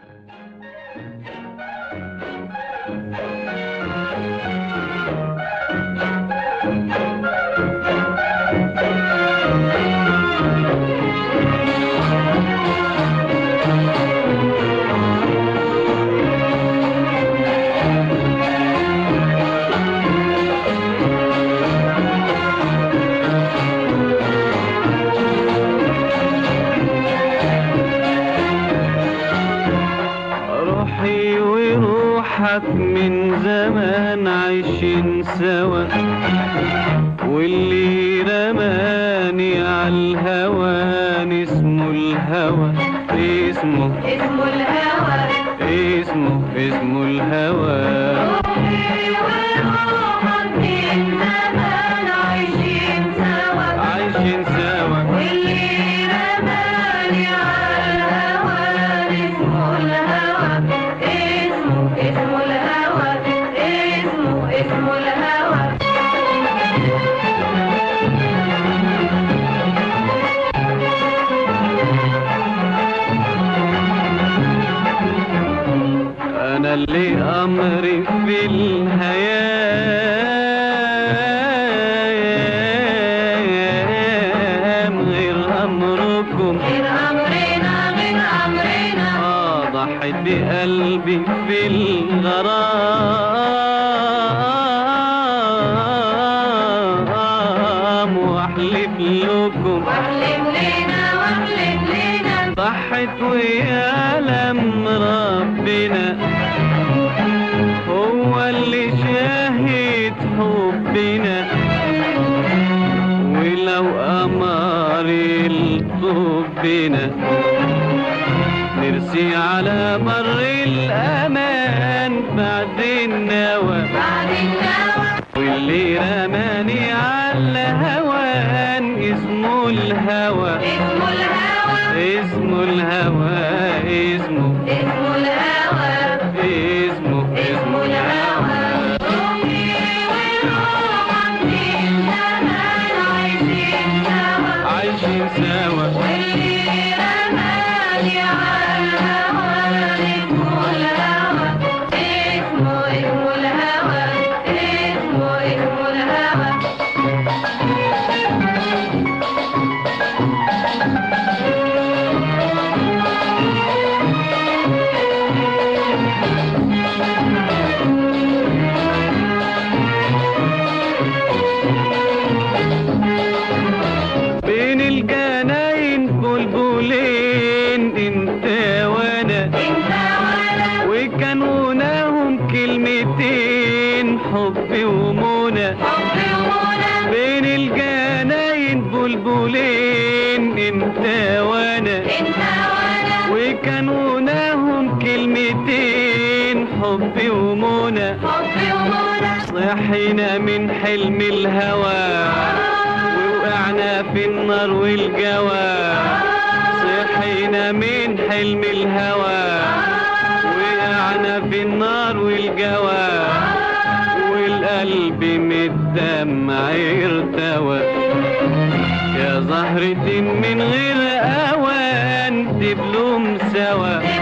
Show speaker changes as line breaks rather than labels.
روحي وروحك من زمان عايشين سوا واللي رماني عالهوان اسمه الهوى اسمه
اسمه الهوى
اسمه اسمه الهوى
روحي وروحك من زمان عايشين سوا
عايشين سوا
واللي رماني عالهوى اسمه الهوى اسمه اسمه الهوى اسمه اسمه الهوى
انا اللي امري في الهيام غير امركم
غير امرنا غير امرنا
آه ضحيت بقلبي في الغرام واحلف لكم
واحلم لنا واحلم لنا
ضحت ويا لم ربنا هو اللي شاهد حبنا ولو أمر الطبنا نرسي على بر الأمان بعد النوى
بعد النوى
واللي رماني على هوان اسمه الهوى
اسمه الهوى
اسمه الهوى اسمه
اسمه الهوى
اسمه
اسمه الهوى روحي وروحك من زمان عايشين سوا
عايشين سوا
واللي رماني عالهوى اسمه الهوى اسمه اسمه الهوى اسمه اسمه الهوى
بين الجناين بلبلين انت وانا
انت وانا
وكانوا ناهم كلمتين حب ومنى
حب ومنى
بين الجناين بلبلين انت وانا
انت وانا
وكانوا ناهم كلمتين حب ومنى
حب ومنى
صحينا من حلم الهوى ووقعنا في النار والجوى صحينا من حلم الهوى وقعنا في النار والجوى والقلب من الدمع ارتوى يا زهرة من غير اوان تبلوم سوا